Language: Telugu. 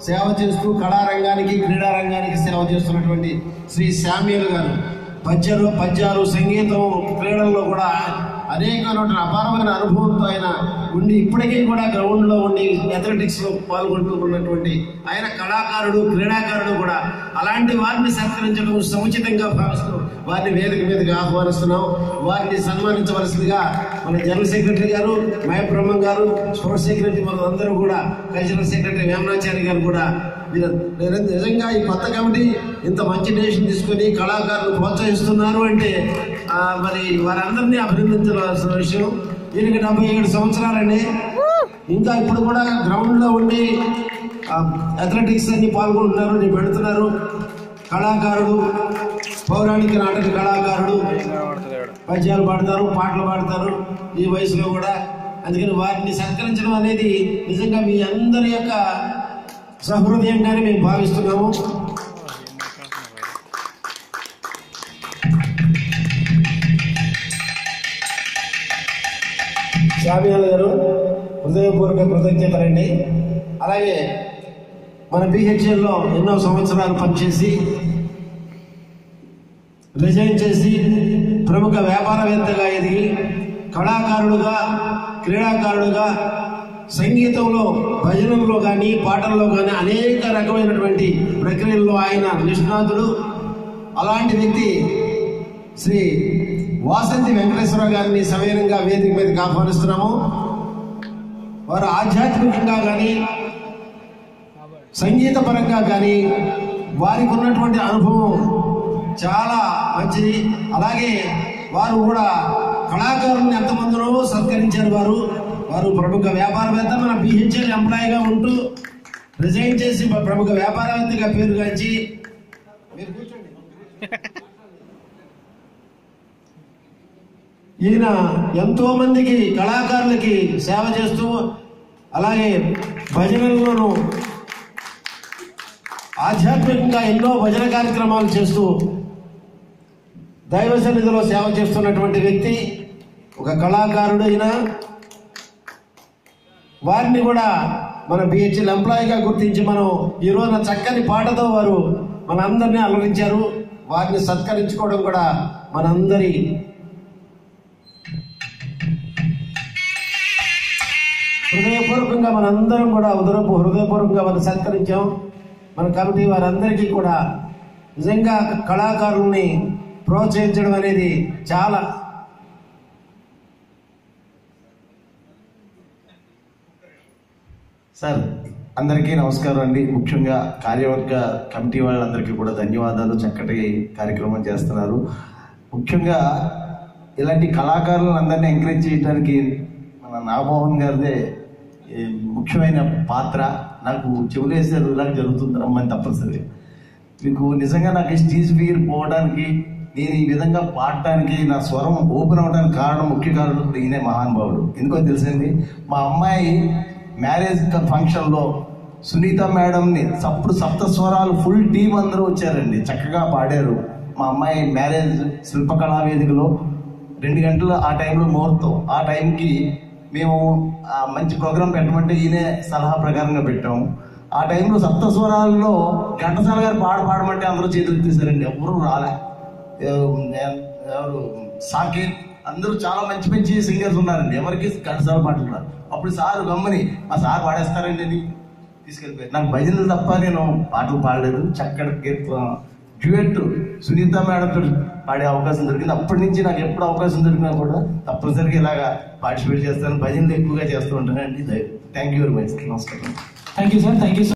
సేవ చేస్తూ కళారంగానికి క్రీడా రంగానికి సేవ చేస్తున్నటువంటి శ్రీ శామ్యుల్ గారు పద్యాలు పద్యాలు సంగీతం క్రీడల్లో కూడా అనేకమైనటువంటి అపారమైన అనుభవంతో ఆయన ఉండి ఇప్పటికీ కూడా గ్రౌండ్ లో ఉండి అథ్లెటిక్స్ లో పాల్గొంటూ ఉన్నటువంటి ఆయన కళాకారుడు క్రీడాకారుడు కూడా అలాంటి వారిని సత్కరించడం సముచితంగా భావిస్తూ వారిని వేదిక మీదకి ఆహ్వానిస్తున్నాం వారిని సన్మానించవలసిందిగా మన జనరల్ సెక్రటరీ గారు మయ బ్రహ్మం గారు స్పోర్ట్స్ సెక్రటరీ మన అందరూ కూడా కల్చరల్ సెక్రటరీ వేమనాచారి గారు కూడా వీరు నిజ- నిజంగా ఈ కొత్త కమిటీ ఇంత మంచి డెసిషన్ తీసుకొని కళాకారులు ప్రోత్సహిస్తున్నారు అంటే ఆ, మరి వారందరినీ అభినందించవలసిన విషయం దీనికి డెబ్బై ఏడు సంవత్సరాలండి ఇంకా ఇప్పుడు కూడా గ్రౌండ్ లో ఉండి అథ్లెటిక్స్ అన్ని పాల్గొంటున్నారు నేను పెడుతున్నారు కళాకారుడు పౌరాణిక నాటక కళాకారుడు పద్యాలు పాడతారు పాటలు పాడతారు ఈ వయసులో కూడా అందుకని వారిని సత్కరించడం అనేది నిజంగా మీ అందరి యొక్క సహృదయంగానే మేము భావిస్తున్నాము శామియాల గారు హృదయపూర్వక కృతజ్ఞతలండి అలాగే మన పిహెచ్ఎల్లో ఎన్నో సంవత్సరాలు పనిచేసి రిజైన్ చేసి ప్రముఖ వ్యాపారవేత్తగా ఎదిగి కళాకారుడుగా క్రీడాకారుడుగా సంగీతంలో భజనల్లో కానీ పాటల్లో కానీ అనేక రకమైనటువంటి ప్రక్రియల్లో ఆయన నిష్ణాతుడు అలాంటి వ్యక్తి శ్రీ వాసంతి వెంకటేశ్వర గారిని సవినయంగా వేదిక మీదకి ఆహ్వానిస్తున్నాము వారు ఆధ్యాత్మికంగా కానీ సంగీత పరంగా కానీ వారికి ఉన్నటువంటి అనుభవం చాలా మంచిది అలాగే వారు కూడా కళాకారుల్ని ఎంతమందినో సత్కరించారు వారు వారు ప్రముఖ వ్యాపారవేత్త మన బిహెచ్ఎల్ ఎంప్లాయీగా ఉంటూ రిజైన్ చేసి ప్రముఖ వ్యాపారవేత్తగా పేరుగాంచి మీరు కూర్చోండి ఈయన ఎంతో మందికి కళాకారులకి సేవ చేస్తూ అలాగే భజనల్లోనూ ఆధ్యాత్మికంగా ఎన్నో భజన కార్యక్రమాలు చేస్తూ దైవ సన్నిధిలో సేవ చేస్తున్నటువంటి వ్యక్తి ఒక కళాకారుడు అయిన వారిని కూడా మన బిహెచ్ఎల్ ఎంప్లాయీగా గుర్తించి మనం ఈ రోజున చక్కని పాటతో వారు మనందరినీ అలరించారు వారిని సత్కరించుకోవడం కూడా మనందరి హృదయపూర్వకంగా మనందరం కూడా ఉదరపు హృదయపూర్వకంగా మనం సత్కరించాం మన కమిటీ వారందరికీ కూడా నిజంగా కళాకారుల్ని ప్రోత్సహించడం అనేది చాలా సార్ అందరికీ నమస్కారం అండి ముఖ్యంగా కార్యవర్గ కమిటీ వాళ్ళందరికీ కూడా ధన్యవాదాలు చక్కటి కార్యక్రమం చేస్తున్నారు ముఖ్యంగా ఇలాంటి కళాకారులను అందరినీ ఎంకరేజ్ చేయడానికి మన నాగమోహన్ గారిదే ఈ ముఖ్యమైన పాత్ర నాకు చెవులేసారు ఇలాగ జరుగుతుంది రమ్మని తప్పనిసరి మీకు నిజంగా నాకు ఈ స్టేజ్ ఫియర్ పోవడానికి నేను ఈ విధంగా పాడటానికి నా స్వరం ఓపెన్ అవడానికి కారణం ముఖ్య కారణం ఈయనే మహానుభావుడు ఎందుకో తెలిసింది మా అమ్మాయి మ్యారేజ్ ఫంక్షన్లో సునీత మేడంని సప్పుడు సప్త స్వరాలు ఫుల్ టీం అందరూ వచ్చారండి చక్కగా పాడారు మా అమ్మాయి మ్యారేజ్ శిల్పకళా వేదికలో రెండు గంటలు ఆ టైంలో ముహూర్తం ఆ టైంకి మేము ఆ మంచి ప్రోగ్రాం పెట్టమంటే ఈయనే సలహా ప్రకారంగా పెట్టాము ఆ టైంలో సప్త స్వరాల్లో ఘంటసాల గారు పాడ పాడమంటే అందరూ చేతులు ఎత్తేసారండి ఎవరు రాలే ఎవ- ఎవరు సాకేత్ అందరూ చాలా మంచి మంచి సింగర్స్ ఉన్నారండి ఎవరికి ఘంటసాల పాటలు రాదు అప్పుడు సార్ గమ్మని మా సార్ పాడేస్తారండి అని తీసుకెళ్ళిపోయారు నాకు భజనలు తప్ప నేను పాటలు పాడలేదు చక్కటి కీర్తన డ్యూయట్ సునీత మేడంతో పాడే అవకాశం దొరికింది అప్పటి నుంచి నాకు ఎప్పుడు అవకాశం దొరికినా కూడా తప్పనిసరిగా ఇలాగా పార్టిసిపేట్ చేస్తాను భజనలు ఎక్కువగా చేస్తూ ఉంటానండి థ్యాంక్ యూ వెరీ మచ్ నమస్కారం thank you sir thank you